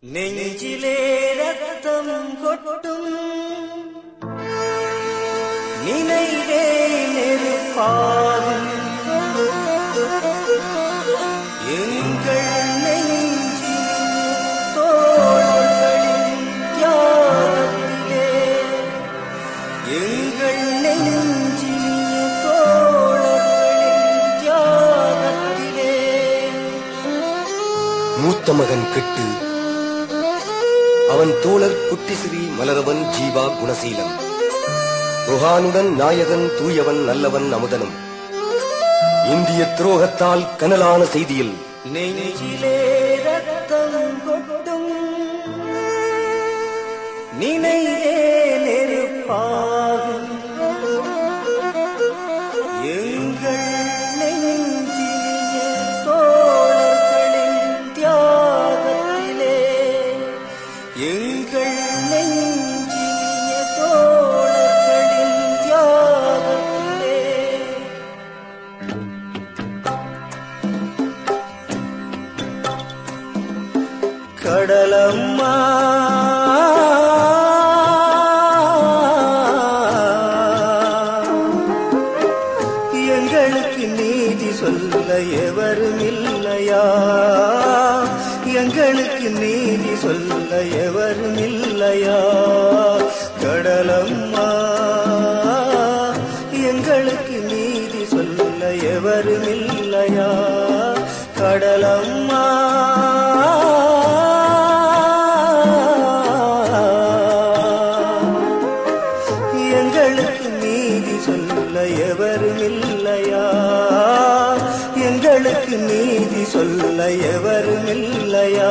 நெஞ்சிலே ரத்தம் கொட்டும் நினைவே நெருப்பாகும் எங்கள் நெஞ்சில் தோள்களின் தியாகத்திலே எங்கள் நெஞ்சில் தோழர்களின் தியாகத்திலே மூத்த மகன் கெட்டு அவன் தோழர் குட்டிசிறி மலரவன் ஜீவா குணசீலன் ருஹானுடன் நாயகன் தூயவன் நல்லவன் அமுதனும் இந்திய துரோகத்தால் கனலான செய்தியில் நெஞ்சிலே ரத்தம் கொட்டும் நினைவே நெருப்பாகும் எங்கள் நெஞ்சிய தோழர்களின் தியாகத்திலே எங்கள் நெஞ்சிய தோழர்களின் தியாகத்திலே கடலம்மா எங்களுக்கு நீதி சொல்ல எவரும் இல்லையா எங்களுக்கு நீதி சொல்ல எவரும் இல்லையா கடலம்மா எங்களுக்கு நீதி சொல்ல எவரும் இல்லையா கடலம்மா எங்களுக்கு நீதி சொல்ல எவரும் இல்லையா எங்களுக்கு நீதி சொல்ல எவரும் இல்லையா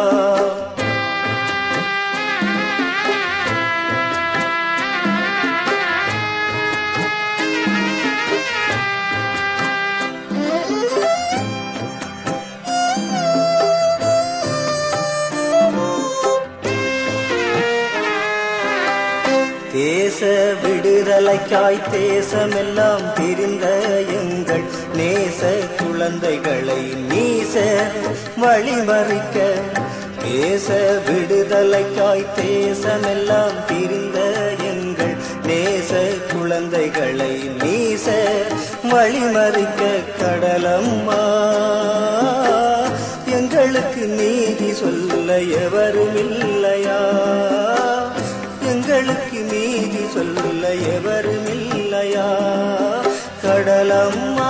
தேச விடுதலைக்காய் தேசமெல்லாம் தெரிந்த எங்கள் நேச குழந்தைகளை நீச வழிமறிக்க தேச விடுதலைக்காய் தேசமெல்லாம் தெரிந்த எங்கள் நேச குழந்தைகளை நீச வழிமறிக்க கடலம்மா எங்களுக்கு நீதி சொல்ல எவரும் இல்லையா எங்களுக்கு நீதி சொல்ல எவரும் இல்லையா கடலம்மா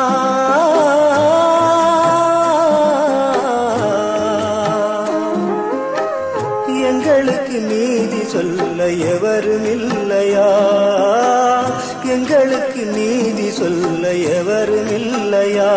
எங்களுக்கு நீதி சொல்ல எவரும் இல்லையா எங்களுக்கு நீதி சொல்ல எவரும் இல்லையா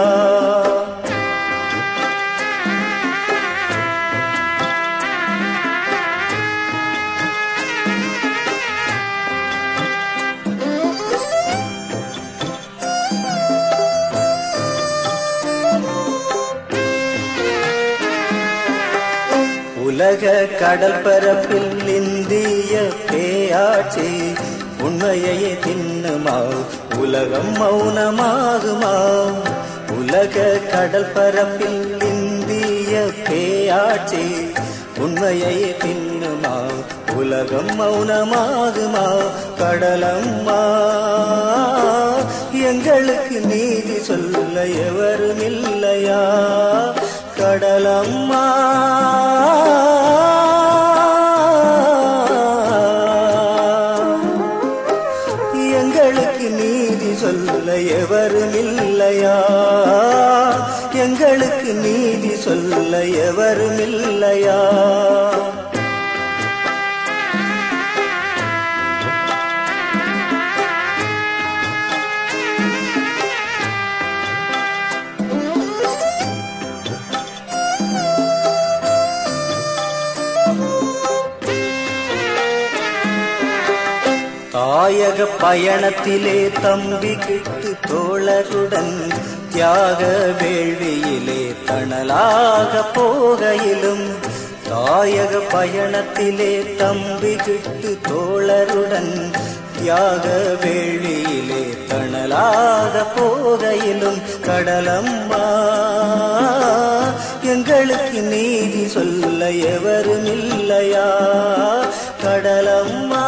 உலக கடல் பரப்பில் இந்திய பேயாட்சி உண்மையை தின்னுமா உலகம் மௌனமாகுமா உலக கடல் பரப்பில் இந்திய பேயாட்சி உண்மையை தின்னுமா உலகம் மௌனமாகுமா கடலம்மா எங்களுக்கு நீதி சொல்ல எவரும் இல்லையா கடலம்மா எங்களுக்கு நீதி சொல்ல எவரும் இல்லையா எங்களுக்கு நீதி சொல்ல எவரும் இல்லையா தாயக பயணத்திலே தம்பி கிட்டு தோழருடன் தியாக வேள்வியிலே தணலாக போகையிலும் தாயக பயணத்திலே தம்பி கிட்டு தோழருடன் தியாக வேள்வியிலே தணலாக போகையிலும் கடலம்மா எங்களுக்கு நீதி சொல்ல எவரும் இல்லையா கடலம்மா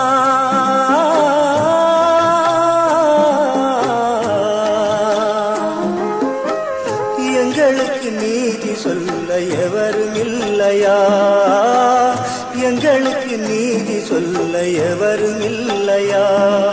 எங்களுக்கு நீதி சொல்ல எவரும் இல்லையா எங்களுக்கு நீதி சொல்ல எவரும் இல்லையா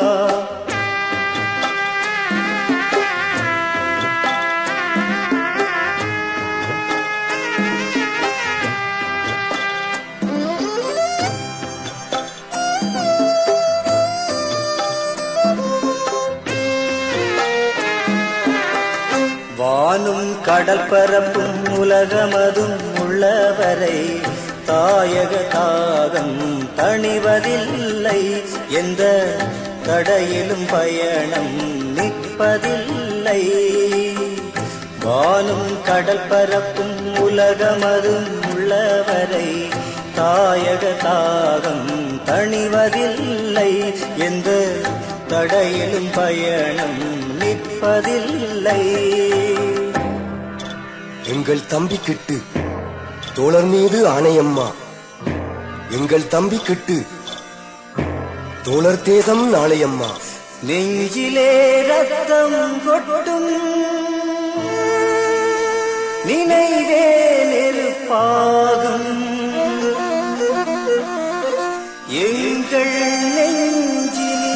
வானும் கடல் பரப்பும் உலகமதும் உள்ளவரை தாயக தாகம் தணிவதில்லை எந்த தடையிலும் பயணம் நிற்பதில்லை வானும் கடல் பரப்பும் உலகமதும் உள்ளவரை தாயக தாகம் தணிவதில்லை எந்த தடையிலும் பயணம் நிற்பதில்லை எங்கள் தம்பி கிட்டு தோழர் மீது ஆணையம்மா எங்கள் தம்பி கிட்டு தோழர் தேசம் நாளையம்மா நெஞ்சிலே ரத்தம் கொட்டும் நினைவே நெருப்பாகும் எங்கள் நெஞ்சிலே